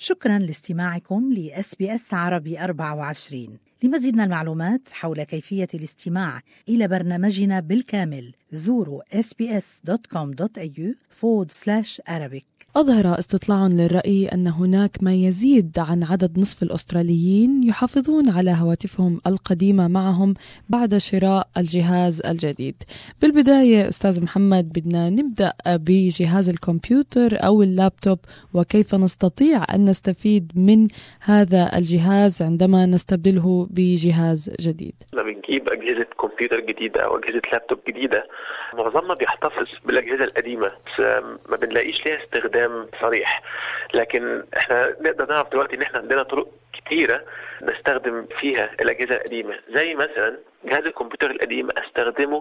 شكرا لاستماعكم لاس بي اس عربي 24 لمزيد من المعلومات حول كيفية الاستماع إلى برنامجنا بالكامل زوروا sbs.com.au forward slash Arabic أظهر استطلاع للرأي أن هناك ما يزيد عن عدد نصف الأستراليين يحافظون على هواتفهم القديمة معهم بعد شراء الجهاز الجديد بالبداية أستاذ محمد بدنا نبدأ بجهاز الكمبيوتر أو اللابتوب وكيف نستطيع أن نستفيد من هذا الجهاز عندما نستبدله بجهاز جديد لما بنجيب أجهزة كمبيوتر جديدة أو أجهزة لابتوب جديدة معظمنا بيحتفظ بالأجهزة القديمة بس ما بنلاقيش ليها استخدام صريح لكن احنا نقدر نعرف دلوقتي ان احنا عندنا طرق كتيرة نستخدم فيها الأجهزة القديمة زي مثلا جهاز الكمبيوتر القديم استخدمه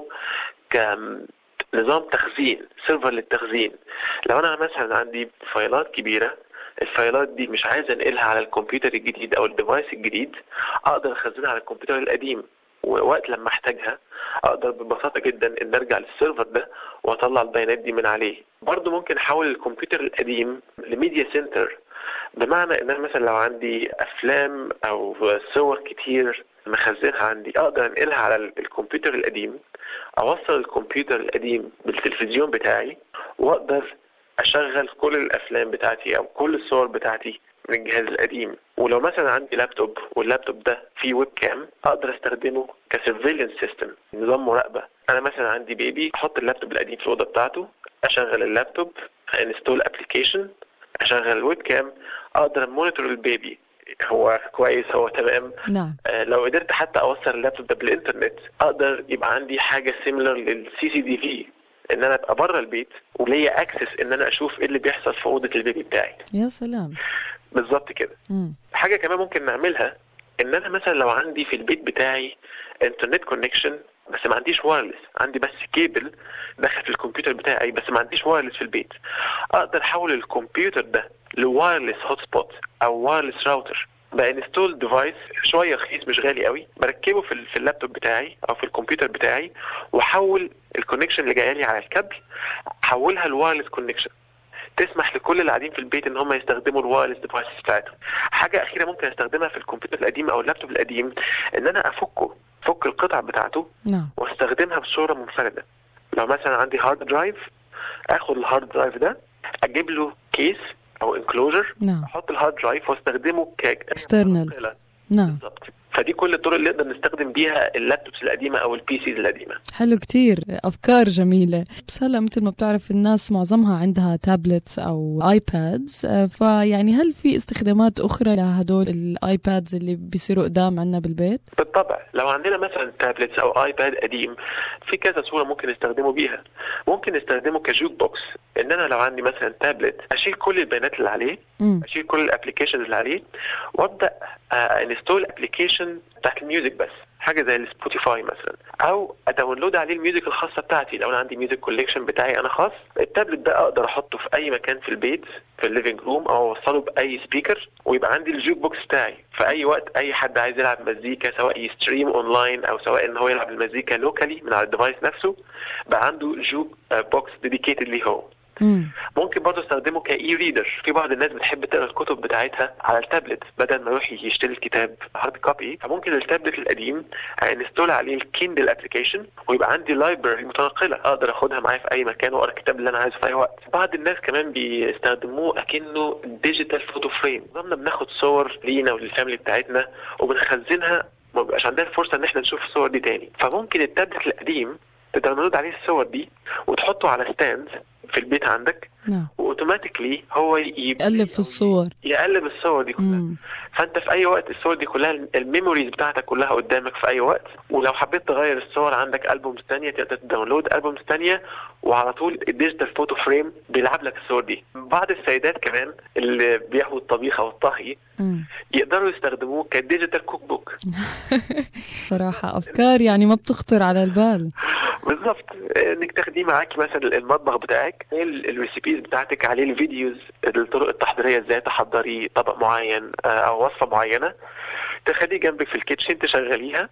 كنظام تخزين سيرفر للتخزين لو انا مثلا عندي فايلات كبيرة الفايلات دي مش عايز انقلها على الكمبيوتر الجديد او الديفايس الجديد اقدر اخزنها على الكمبيوتر القديم ووقت لما احتاجها اقدر ببساطه جدا ان ارجع للسيرفر ده واطلع البيانات دي من عليه برضو ممكن احول الكمبيوتر القديم لميديا سنتر بمعنى ان انا مثلا لو عندي افلام او صور كتير مخزنها عندي اقدر انقلها على الكمبيوتر القديم اوصل الكمبيوتر القديم بالتلفزيون بتاعي واقدر اشغل كل الافلام بتاعتي او كل الصور بتاعتي من الجهاز القديم ولو مثلا عندي لابتوب واللابتوب ده فيه ويب كام اقدر استخدمه كسيرفيلنس سيستم نظام مراقبه انا مثلا عندي بيبي احط اللابتوب القديم في الاوضه بتاعته اشغل اللابتوب انستول ابلكيشن اشغل الويب كام اقدر مونيتور البيبي هو كويس هو تمام نعم آه لو قدرت حتى اوصل اللابتوب ده بالانترنت اقدر يبقى عندي حاجه سيميلر للسي سي دي في ان انا ابقى بره البيت وليا اكسس ان انا اشوف ايه اللي بيحصل في اوضه البيبي بتاعي يا سلام بالظبط كده مم. حاجه كمان ممكن نعملها ان انا مثلا لو عندي في البيت بتاعي انترنت كونكشن بس ما عنديش وايرلس عندي بس كيبل داخل في الكمبيوتر بتاعي بس ما عنديش وايرلس في البيت اقدر احول الكمبيوتر ده لوايرلس هوت سبوت او وايرلس راوتر بانستول ديفايس شويه رخيص مش غالي قوي بركبه في, في اللابتوب بتاعي او في الكمبيوتر بتاعي واحول الكونكشن اللي جايه لي على الكابل احولها لوايرلس كونكشن تسمح لكل اللي قاعدين في البيت ان هم يستخدموا الوايرلس ديفايس بتاعتهم حاجه اخيره ممكن استخدمها في الكمبيوتر القديم او اللابتوب القديم ان انا افكه فك القطع بتاعته نعم واستخدمها بصوره منفرده لو مثلا عندي هارد درايف اخد الهارد درايف ده اجيب له كيس او انكلوجر نعم احط الهارد درايف واستخدمه ك External. نعم بالظبط فدي كل الطرق اللي نقدر نستخدم بيها اللابتوبس القديمه او البي سيز القديمه حلو كتير أفكار جميلة بس هلا مثل ما بتعرف الناس معظمها عندها تابلتس أو آيبادز آه، فيعني هل في استخدامات أخرى لهدول الآيبادز اللي بيصيروا قدام عنا بالبيت؟ بالطبع لو عندنا مثلا تابلتس او ايباد قديم في كذا صوره ممكن نستخدمه بيها ممكن نستخدمه كجوك بوكس ان انا لو عندي مثلا تابلت اشيل كل البيانات اللي عليه مم. اشيل كل الابلكيشنز اللي عليه وابدا انستول ابلكيشن بتاعت الميوزك بس حاجه زي السبوتيفاي مثلا او اداونلود عليه الميوزك الخاصه بتاعتي لو انا عندي ميوزك كوليكشن بتاعي انا خاص التابلت ده اقدر احطه في اي مكان في البيت في الليفنج روم او اوصله باي سبيكر ويبقى عندي الجوك بوكس بتاعي في اي وقت اي حد عايز يلعب مزيكا سواء يستريم اونلاين او سواء ان هو يلعب المزيكا لوكالي من على الديفايس نفسه بقى عنده جوك بوكس ديديكيتد ليه هو مم. ممكن برضه استخدمه كاي ريدر في بعض الناس بتحب تقرا الكتب بتاعتها على التابلت بدل ما يروح يشتري الكتاب هارد كوبي فممكن التابلت القديم انستول عليه الكيندل ابلكيشن ويبقى عندي لايبرري متنقله اقدر اخدها معايا في اي مكان واقرا الكتاب اللي انا عايزه في اي وقت بعض الناس كمان بيستخدموه اكنه ديجيتال فوتو فريم نظامنا بناخد صور لينا وللفاميلي بتاعتنا وبنخزنها ما بيبقاش عندنا الفرصه ان احنا نشوف الصور دي تاني فممكن التابلت القديم تداونلود عليه الصور دي وتحطه على ستاند في البيت عندك نعم واوتوماتيكلي هو يب- يقلب في الصور يقلب الصور دي كلها مم. فانت في اي وقت الصور دي كلها الميموريز بتاعتك كلها قدامك في اي وقت ولو حبيت تغير الصور عندك البومز تانية تقدر تداونلود البومز تانية وعلى طول الديجيتال فوتو فريم بيلعب لك الصور دي بعض السيدات كمان اللي بيهووا الطبيخ او الطهي مم. يقدروا يستخدموه كديجيتال كوك بوك صراحة أفكار يعني ما بتخطر على البال بالظبط انك تاخديه معاكي مثلا المطبخ بتاعك ال- الريسيبيز بتاعتك عليه الفيديوز الطرق التحضيريه ازاي تحضري طبق معين آه، او وصفه معينه تخليه جنبك في الكيتشن تشغليها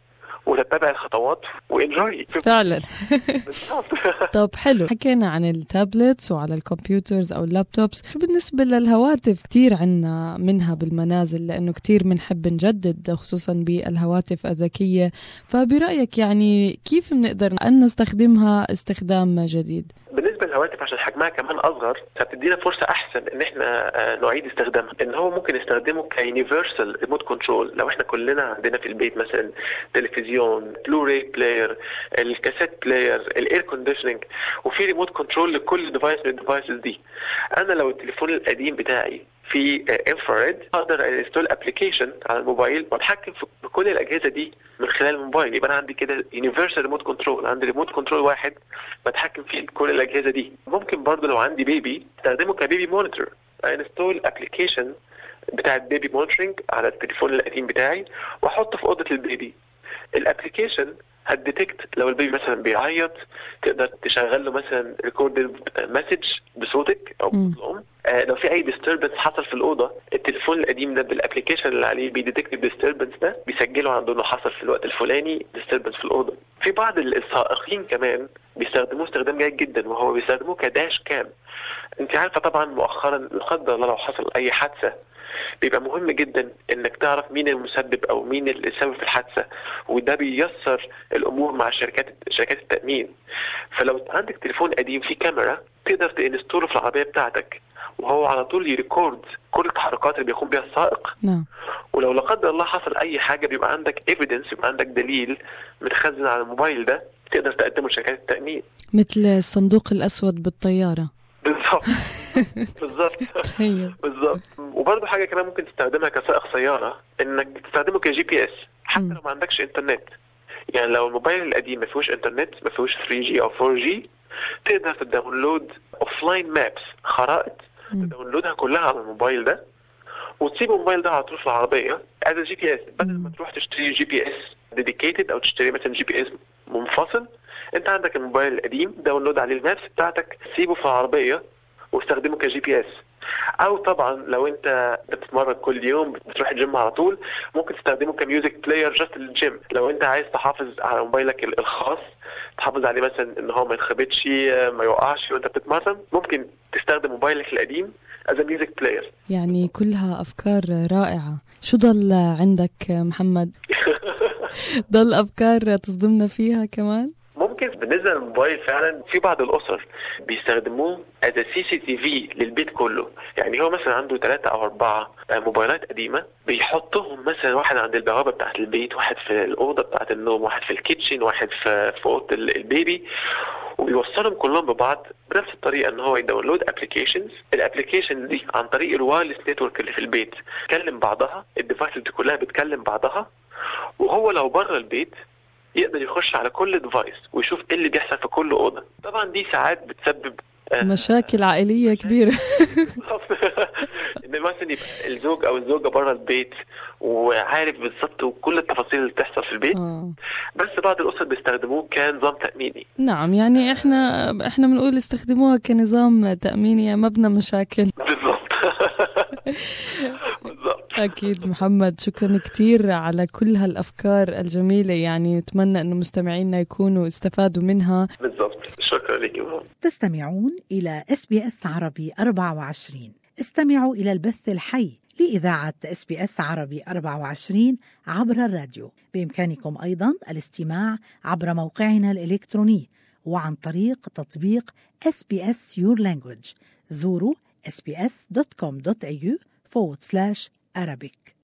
وتتبع الخطوات وانجوي فعلا بالظبط طب حلو حكينا عن التابلتس وعلى الكمبيوترز او اللابتوبس شو بالنسبة للهواتف كتير عنا منها بالمنازل لانه كتير بنحب نجدد خصوصا بالهواتف الذكية فبرأيك يعني كيف بنقدر ان نستخدمها استخدام جديد بالنسبه للهواتف عشان حجمها كمان اصغر فبتدينا فرصه احسن ان احنا آه، نعيد استخدامها ان هو ممكن نستخدمه كيونيفرسال ريموت كنترول لو احنا كلنا عندنا في البيت مثلا تلفزيون بلوراي بلاير الكاسيت بلاير الاير كونديشننج وفي ريموت كنترول لكل ديفايس من الديفايسز دي انا لو التليفون القديم بتاعي في انفراريد اقدر انستول ابلكيشن على الموبايل واتحكم في كل الاجهزه دي من خلال الموبايل يبقى انا عندي كده يونيفرسال ريموت كنترول عندي ريموت كنترول واحد بتحكم فيه بكل الاجهزه دي ممكن برضو لو عندي بيبي استخدمه كبيبي مونيتور انستول ابلكيشن بتاع البيبي مونيتورنج على التليفون القديم بتاعي واحطه في اوضه البيبي الابلكيشن هتديتكت لو البيبي مثلا بيعيط تقدر تشغل له مثلا ريكوردد مسج بصوتك او مم. بصوت الام آه لو في اي ديستربنس حصل في الاوضه التليفون القديم ده بالابلكيشن اللي عليه بيديتكت الديستربنس ده بيسجله عنده انه حصل في الوقت الفلاني ديستربنس في الاوضه في بعض السائقين كمان بيستخدموه استخدام جيد جدا وهو بيستخدموه كداش كام انت عارفه طبعا مؤخرا لا قدر الله لو حصل اي حادثه بيبقى مهم جدا انك تعرف مين المسبب او مين السبب في الحادثه وده بييسر الامور مع شركات شركات التامين فلو عندك تليفون قديم فيه كاميرا تقدر تنستوله في العربيه بتاعتك وهو على طول يريكورد كل التحركات اللي بيقوم بيها السائق نعم ولو لا قدر الله حصل اي حاجه بيبقى عندك ايفيدنس يبقى عندك دليل متخزن على الموبايل ده تقدر تقدمه لشركات التامين مثل الصندوق الاسود بالطيارة بالظبط بالظبط تخيل بالظبط وبرضه حاجه كمان ممكن تستخدمها كسائق سياره انك تستخدمه كجي بي اس حتى مم. لو ما عندكش انترنت يعني لو الموبايل القديم ما فيهوش انترنت ما فيهوش 3 جي او 4 جي تقدر تداونلود اوف لاين مابس خرائط مم. تداونلودها كلها على الموبايل ده وتسيب الموبايل ده على طول في العربيه از جي بي اس بدل ما مم. تروح تشتري جي بي اس ديديكيتد او تشتري مثلا جي بي اس منفصل انت عندك الموبايل القديم داونلود عليه المابس بتاعتك سيبه في العربيه واستخدمه كجي بي اس او طبعا لو انت بتتمرن كل يوم بتروح الجيم على طول ممكن تستخدمه كميوزك بلاير جاست للجيم لو انت عايز تحافظ على موبايلك ال- الخاص تحافظ عليه مثلا ان هو ما يتخبطش ما يوقعش وانت بتتمرن ممكن تستخدم موبايلك القديم از ميوزك بلاير يعني كلها افكار رائعة شو ضل عندك محمد ضل افكار تصدمنا فيها كمان ممكن بالنسبه للموبايل فعلا في بعض الاسر بيستخدموه از سي سي تي في للبيت كله يعني هو مثلا عنده ثلاثة او اربعة آه، موبايلات قديمة بيحطهم مثلا واحد عند البوابة بتاعة البيت واحد في الأوضة بتاعة النوم واحد في الكيتشن واحد في في أوضة ال- البيبي وبيوصلهم كلهم ببعض بنفس الطريقة ان هو يداونلود ابلكيشنز الابلكيشن دي عن طريق الوايرلس نتورك اللي في البيت تكلم بعضها الديفايسز دي كلها بتكلم بعضها وهو لو بره البيت يقدر يخش على كل ديفايس ويشوف ايه اللي بيحصل في كل اوضه طبعا دي ساعات بتسبب آه، مشاكل عائلية كبيرة ان مثلا يبقى الزوج او الزوجه بره البيت وعارف بالظبط كل التفاصيل اللي بتحصل في البيت آه. بس بعض الاسر بيستخدموه كنظام تاميني نعم يعني احنا احنا بنقول استخدموها كنظام تأميني مبنى مشاكل بالظبط بالظبط أكيد محمد شكرا كثير على كل هالأفكار الجميلة يعني نتمنى أنه مستمعينا يكونوا استفادوا منها بالظبط شكرا لك يا تستمعون إلى اس بي اس عربي 24 استمعوا إلى البث الحي لإذاعة اس بي اس عربي 24 عبر الراديو بإمكانكم أيضا الاستماع عبر موقعنا الإلكتروني وعن طريق تطبيق SBS Your Language زوروا sbs.com.au forward slash Arabic